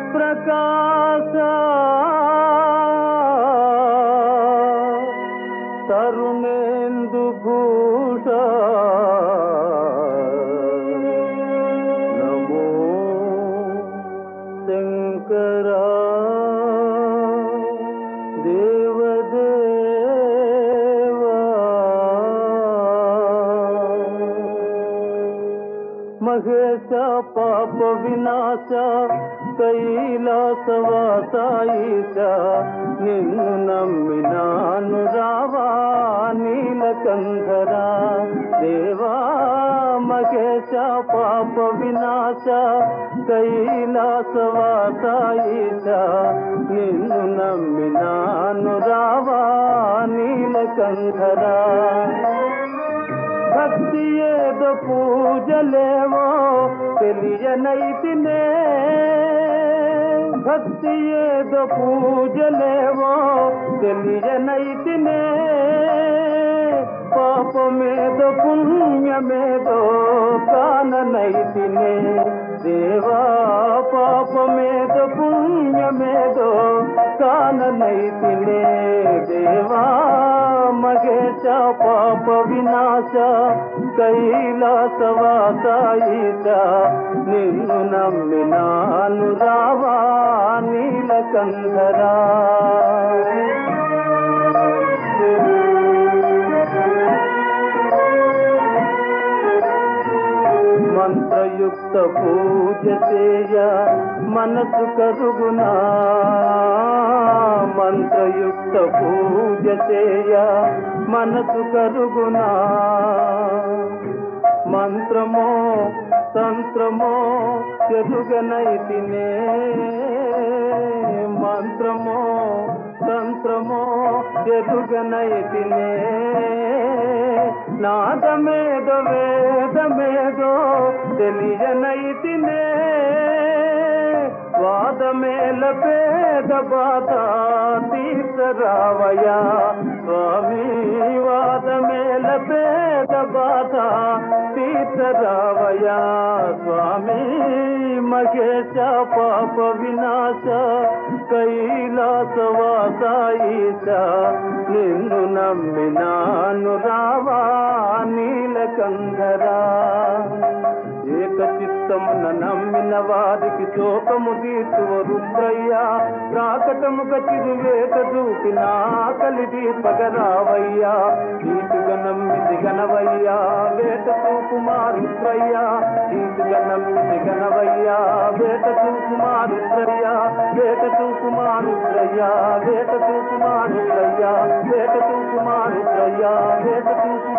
ప్రకాశ తరుణేందు భూష నమో శంకరా దేవదేవా మహేశ పాప వినాశ కైలాసవాస ఈశ నిన్ను నమ్మినాను రావా నీలకంధరా దేవా మహేశ పాప వినాశ కైలాసవాస ఈశ నిన్ను నమ్మినాను రావా నీలకంధరా భక్తి ఏదో పూజలేవో తెలియనైతినే భక్తి ఏదో పూజలేవో తెలియనైతినే పాపమేదో పుణ్యమేదో కాననైతినే దేవా పాపమేదో పుణ్యమేదో కాననైతినే దేవా మగేశ పాప వినాశ కైలాసవాస ఈశ నిన్ను నమ్మినాను రావా నీలకంధరా మంత్రయుక్త పూజ చేయ మనసు కరుగునా మంత్రయుక్త పూజ చేయ మనసు కరుగునా మంత్రమో తంత్రమో ఎరుగనైతినే మంత్రమో తంత్రమో ఎరుగనైతినే నాదమేదో వేదమేదో తెలియనైతినే వాదమేల పేద బాధ తీర్చరావయ్యా స్వామి వాదమేల పేద బాధ తీర్చరావయ్యా స్వామి మహేశ పాప వినాశ కైలాసవాస ఈశ నిన్ను నమ్మినాను రావా నీలకంధరా ఏక చిత్తమున నమ్మిన వారికి శోకము తీర్చువ రుద్రయ్యా ప్రాకటముగ చిరువేట చూపిన కలిది పగరావయ్యా నీటుగా నమ్మిది గనవయ్యా వేట చూపుమా రుద్రయ్యా నీటుగా నమ్మిది గనవయ్యా వేట చూపుమా రుద్రయ్యా వేట చూపుమా రుద్రయ్యా వేట చూపుమా రుద్రయ్యా వేట చూపుమా రుద్రయ్యా వేట చూపు